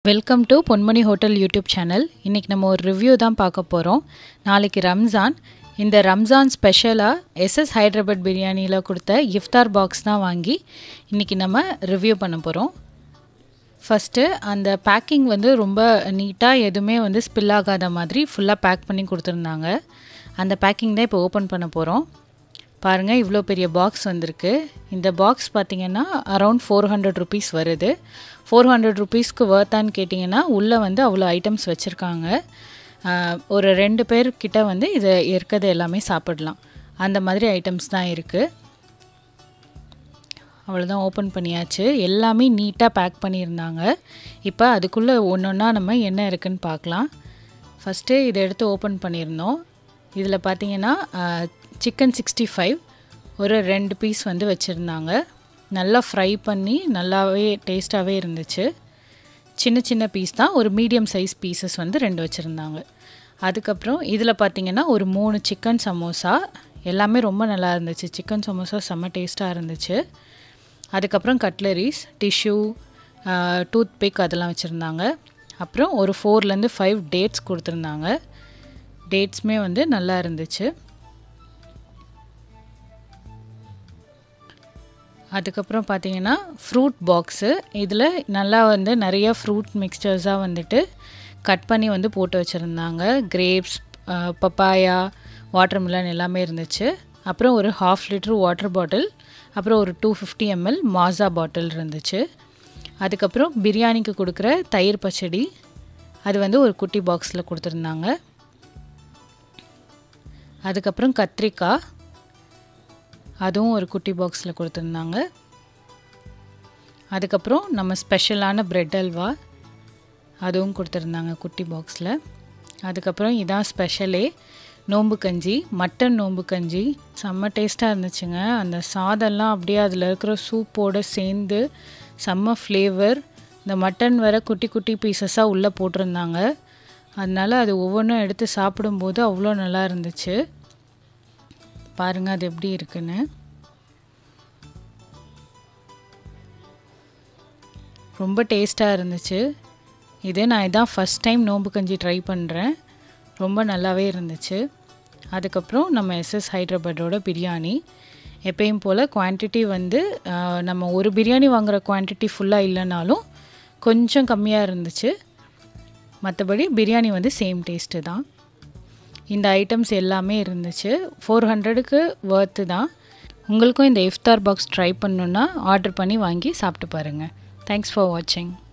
welcome to Ponmani hotel YouTube channel இன்றைக்கி நம்ம ஒரு ரிவ்யூ தான் பார்க்க போகிறோம் நாளைக்கு ரம்ஜான் இந்த ரம்ஜான் ஸ்பெஷலாக எஸ்எஸ் ஹைதராபாத் பிரியாணியில் கொடுத்த இஃப்தார் பாக்ஸ் தான் வாங்கி இன்றைக்கி நம்ம ரிவ்யூ பண்ண போகிறோம் ஃபஸ்ட்டு அந்த பேக்கிங் வந்து ரொம்ப நீட்டாக எதுவுமே வந்து ஸ்பில் ஆகாத மாதிரி ஃபுல்லாக பேக் பண்ணி கொடுத்துருந்தாங்க அந்த பேக்கிங் தான் இப்போ ஓப்பன் பண்ண போகிறோம் பாருங்கள் இவ்வளோ பெரிய பாக்ஸ் வந்திருக்கு இந்த பாக்ஸ் பார்த்திங்கன்னா அரவுண்ட் ஃபோர் ஹண்ட்ரட் ருபீஸ் வருது ஃபோர் ஹண்ட்ரட் ருபீஸ்க்கு வர்த்தான்னு கேட்டிங்கன்னா உள்ளே வந்து அவ்வளோ ஐட்டம்ஸ் வச்சுருக்காங்க ஒரு ரெண்டு பேர் கிட்ட வந்து இது இருக்கிறது எல்லாமே சாப்பிடலாம் அந்த மாதிரி ஐட்டம்ஸ் தான் இருக்குது அவ்வளோதான் ஓப்பன் பண்ணியாச்சு எல்லாமே நீட்டாக பேக் பண்ணியிருந்தாங்க இப்போ அதுக்குள்ளே ஒன்று ஒன்றா நம்ம என்ன இருக்குதுன்னு பார்க்கலாம் ஃபஸ்ட்டு இதை எடுத்து ஓப்பன் பண்ணியிருந்தோம் இதில் பார்த்தீங்கன்னா சிக்கன் சிக்ஸ்டி ஃபைவ் ஒரு ரெண்டு பீஸ் வந்து வச்சுருந்தாங்க நல்லா ஃப்ரை பண்ணி நல்லாவே டேஸ்ட்டாகவே இருந்துச்சு சின்ன சின்ன பீஸ் தான் ஒரு மீடியம் சைஸ் பீசஸ் வந்து ரெண்டு வச்சுருந்தாங்க அதுக்கப்புறம் இதில் பார்த்திங்கன்னா ஒரு மூணு சிக்கன் சமோசா எல்லாமே ரொம்ப நல்லா இருந்துச்சு சிக்கன் சமோசா செம்ம டேஸ்ட்டாக இருந்துச்சு அதுக்கப்புறம் கட்லரிஸ் டிஷ்யூ டூத் பிக் அதெல்லாம் வச்சுருந்தாங்க அப்புறம் ஒரு ஃபோர்லேருந்து ஃபைவ் டேட்ஸ் கொடுத்துருந்தாங்க டேட்ஸுமே வந்து நல்லா இருந்துச்சு அதுக்கப்புறம் பார்த்தீங்கன்னா ஃப்ரூட் பாக்ஸு இதில் நல்லா வந்து நிறைய ஃப்ரூட் மிக்சர்ஸாக வந்துட்டு கட் பண்ணி வந்து போட்டு வச்சுருந்தாங்க கிரேப்ஸ் பப்பாயா வாட்டர்மிலன் எல்லாமே இருந்துச்சு அப்புறம் ஒரு ஹாஃப் லிட்ரு வாட்டர் பாட்டில் அப்புறம் ஒரு டூ ஃபிஃப்டி எம்எல் மாசா பாட்டில் இருந்துச்சு அதுக்கப்புறம் பிரியாணிக்கு கொடுக்குற தயிர் பச்சடி அது வந்து ஒரு குட்டி பாக்ஸில் கொடுத்துருந்தாங்க அதுக்கப்புறம் கத்திரிக்காய் அதுவும் ஒரு குட்டி பாக்ஸில் கொடுத்துருந்தாங்க அதுக்கப்புறம் நம்ம ஸ்பெஷலான ப்ரெட் அல்வா அதுவும் கொடுத்துருந்தாங்க குட்டி பாக்ஸில் அதுக்கப்புறம் இதான் ஸ்பெஷலே நோம்பு கஞ்சி மட்டன் நோம்பு கஞ்சி செம்ம டேஸ்ட்டாக இருந்துச்சுங்க அந்த சாதம்லாம் அப்படியே அதில் இருக்கிற சூப்போடு சேர்ந்து செம்ம ஃப்ளேவர் இந்த மட்டன் வேற குட்டி குட்டி பீசஸாக உள்ளே போட்டிருந்தாங்க அதனால் அது ஒவ்வொன்றும் எடுத்து சாப்பிடும்போது அவ்வளோ நல்லா இருந்துச்சு பாருங்கள் அது எப்படி இருக்குன்னு ரொம்ப டேஸ்ட்டாக இருந்துச்சு இது நான் இதான் ஃபஸ்ட் டைம் நோம்பு கஞ்சி ட்ரை பண்ணுறேன் ரொம்ப நல்லாவே இருந்துச்சு அதுக்கப்புறம் நம்ம எஸ்எஸ் ஹைதராபாடோட பிரியாணி எப்பயும் போல் குவான்டிட்டி வந்து நம்ம ஒரு பிரியாணி வாங்குகிற குவான்டிட்டி ஃபுல்லாக இல்லைனாலும் கொஞ்சம் கம்மியாக இருந்துச்சு மற்றபடி பிரியாணி வந்து சேம் டேஸ்ட்டு தான் இந்த ஐட்டம்ஸ் எல்லாமே இருந்துச்சு ஃபோர் ஹண்ட்ரடுக்கு ஒர்த்து தான் உங்களுக்கும் இந்த இஃப்தார் பாக்ஸ் ட்ரை பண்ணணுன்னா ஆர்டர் பண்ணி வாங்கி சாப்பிட்டு பாருங்கள் தேங்க்ஸ் ஃபார் வாட்சிங்